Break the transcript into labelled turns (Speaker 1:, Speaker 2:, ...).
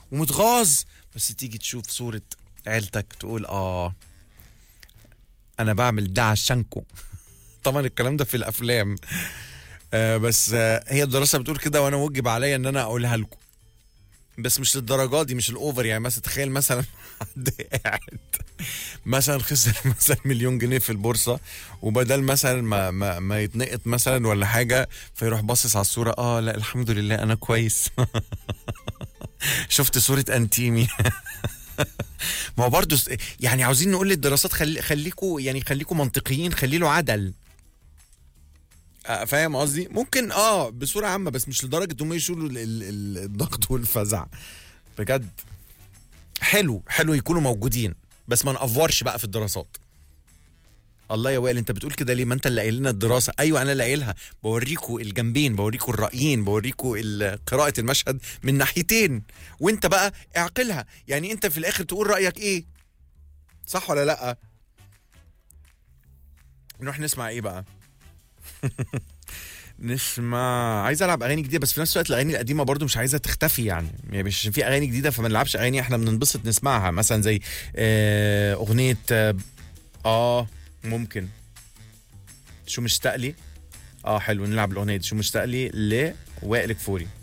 Speaker 1: ومتغاظ بس تيجي تشوف صورة عيلتك تقول اه انا بعمل ده عشانكم طبعا الكلام ده في الافلام آه بس آه هي الدراسه بتقول كده وانا وجب عليا ان انا اقولها لكم بس مش للدرجات دي مش الاوفر يعني مثلا تخيل مثلا حد قاعد مثلا خسر مثلا مليون جنيه في البورصه وبدل مثلا ما ما, ما يتنقط مثلا ولا حاجه فيروح باصص على الصوره اه لا الحمد لله انا كويس شفت صوره انتيمي ما هو برضه س- يعني عاوزين نقول للدراسات خلي خليكوا يعني خليكوا منطقيين خلي له عدل آه، فاهم قصدي ممكن اه بصوره عامه بس مش لدرجه انهم يشيلوا ال- ال- ال- الضغط والفزع بجد حلو حلو يكونوا موجودين بس ما نقفرش بقى في الدراسات الله يا وائل انت بتقول كده ليه ما انت اللي قايل لنا الدراسه ايوه انا اللي قايلها بوريكوا الجنبين بوريكوا الرايين بوريكوا ال- قراءه المشهد من ناحيتين وانت بقى اعقلها يعني انت في الاخر تقول رايك ايه صح ولا لا نروح نسمع ايه بقى نسمع عايز العب اغاني جديده بس في نفس الوقت الاغاني القديمه برضو مش عايزه تختفي يعني يعني مش عشان في اغاني جديده فما نلعبش اغاني احنا بننبسط نسمعها مثلا زي آه اغنيه اه, آه ممكن شو مشتاق لي اه حلو نلعب الاغنيه دي شو مشتاق لي لوائل كفوري